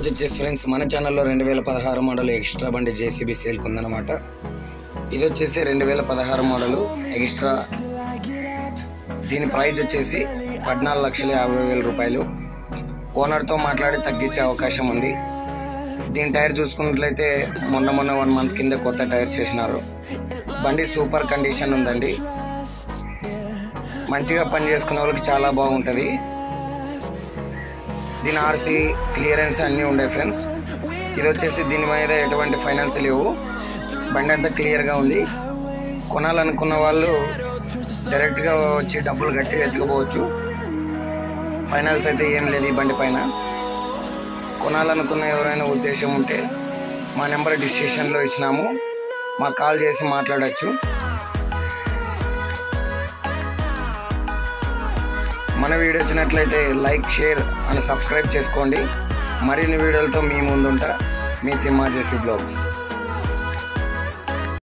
ఈరోజు వచ్చేసి ఫ్రెండ్స్ మన ఛానల్లో రెండు వేల పదహారు మోడల్ ఎక్స్ట్రా బండి జేసీబీ సేల్కి ఉందన్నమాట ఇది వచ్చేసి రెండు వేల పదహారు మోడలు ఎక్స్ట్రా దీని ప్రైస్ వచ్చేసి పద్నాలుగు లక్షల యాభై వేల రూపాయలు ఓనర్తో మాట్లాడి తగ్గించే అవకాశం ఉంది దీని టైర్ చూసుకున్నట్లయితే మొన్న మొన్న వన్ మంత్ కింద కొత్త టైర్స్ వేసినారు బండి సూపర్ కండిషన్ ఉందండి మంచిగా పని చేసుకునే వాళ్ళకి చాలా బాగుంటుంది దీని ఆర్సీ క్లియరెన్స్ అన్నీ ఉండే ఫ్రెండ్స్ ఇది వచ్చేసి దీని మీద ఎటువంటి ఫైనాన్స్ లేవు బండి అంతా క్లియర్గా ఉంది కొనాలనుకున్న వాళ్ళు డైరెక్ట్గా వచ్చి డబ్బులు కట్టి ఎత్తుకుపోవచ్చు ఫైనాన్స్ అయితే ఏం లేదు ఈ బండి పైన కొనాలనుకున్న ఎవరైనా ఉద్దేశం ఉంటే మా నెంబర్ డిస్క్రిప్షన్లో ఇచ్చినాము మాకు కాల్ చేసి మాట్లాడచ్చు మన వీడియో వచ్చినట్లయితే లైక్ షేర్ అండ్ సబ్స్క్రైబ్ చేసుకోండి మరిన్ని వీడియోలతో మీ ముందుంటా మీ తిమ్మా చేసి బ్లాగ్స్